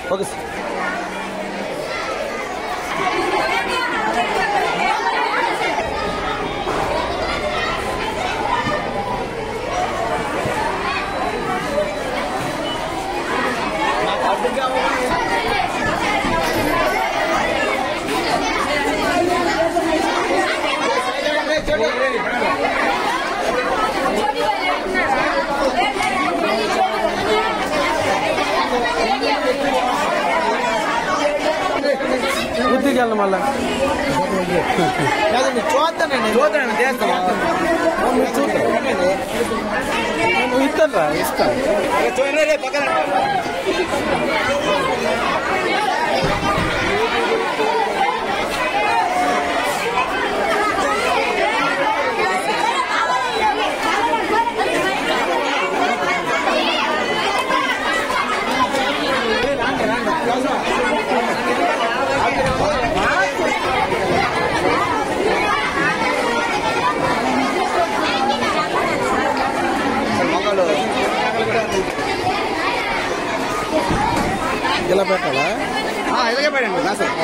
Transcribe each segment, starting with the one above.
Okay sir బుద్ధికి వెళ్ళి మళ్ళా చూద్దానండి చూద్దానండి చేస్తాను మీరు చూద్దాం నువ్వు ఇస్తాను రా ఇస్తాను చూడండి పక్కన ఇలా పెట్టాలా ఇలాగే పెట్టండి నా సార్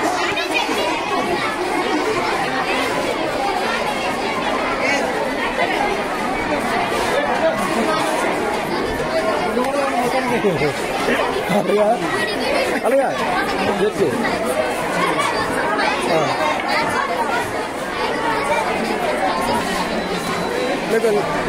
అలాగా అలాగా చెప్పు ఆ. లేదు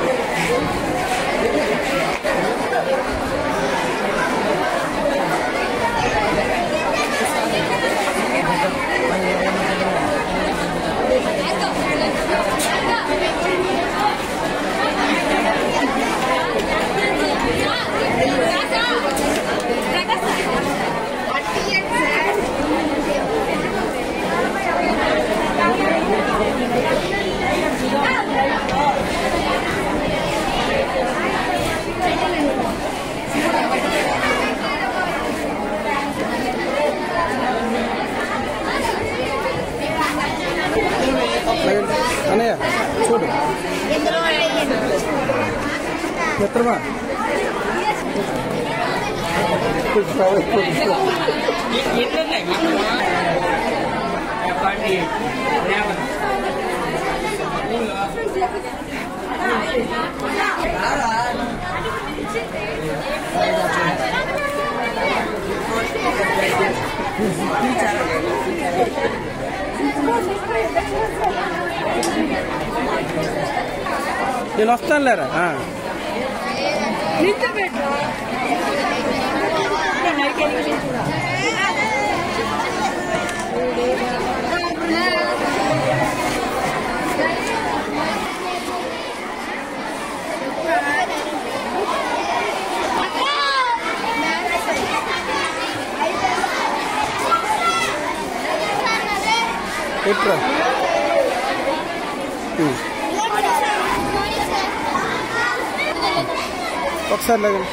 అన్నయ్య చూడు మిత్రమా నేను వస్తాను లేరా ఆ. ఎట్రా ఉమ్. ఒకసారి లేదండి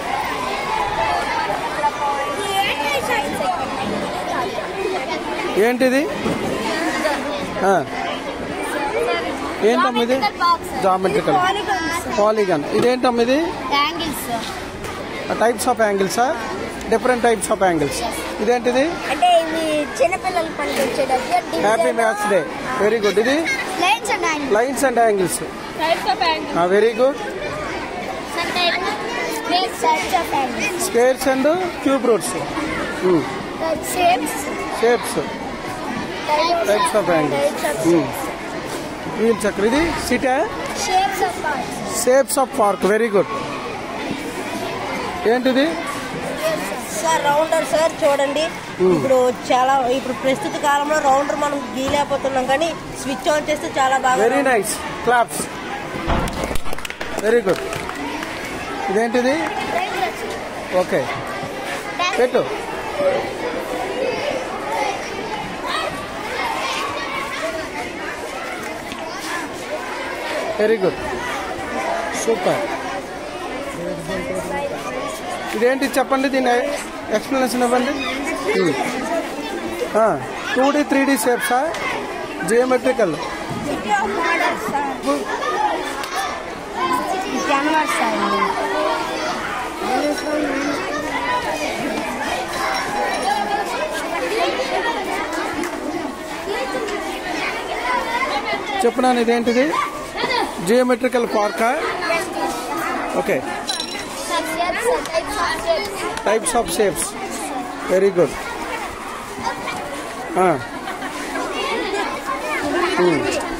ఏంటిది ఆ. ఏంటమ్మా ఇది జామెట్రికల్ పాలిగన్ ఇదేంటమ్మా ఇది యాంగిల్స్ టైప్స్ ఆఫ్ యాంగిల్సా డిఫరెంట్ టైప్స్ ఆఫ్ యాంగిల్స్ ఇదేంటిది అంటే ఇవి చిన్నపిల్లలు పనికి వచ్చేటప్పుడు happy maths day very good ఇది lines and angles lines and angles types of angles very good some types types of angles squares and cube roots shapes shapes types of angles wheel చక్ర ఇది సిటా shapes of parts shapes of park very good ఏంటిది sir రౌండర్ sir చూడండి ఇప్పుడు చాలా ఇప్పుడు ప్రస్తుత కాలంలో రౌండర్ మనం గీయలేకపోతున్నాం కానీ స్విచ్ ఆన్ చేస్తే చాలా బాగా very nice claps very good ఇదేంటిది ఓకే పెట్టు వెరీ గుడ్ సూపర్ ఇదేంటి చెప్పండి దీని ఎక్స్ప్లెనేషన్ ఇవ్వండి టూ డి త్రీ డి షేప్సా జియోమెట్రికల్ మోడల్స్ జనవర్స్ చెప్పు నాన్న ఇదేంటిది జియోమెట్రికల్ పార్కా okay Sir, shapes, sir. Types of shapes. Types of shapes very good Sir,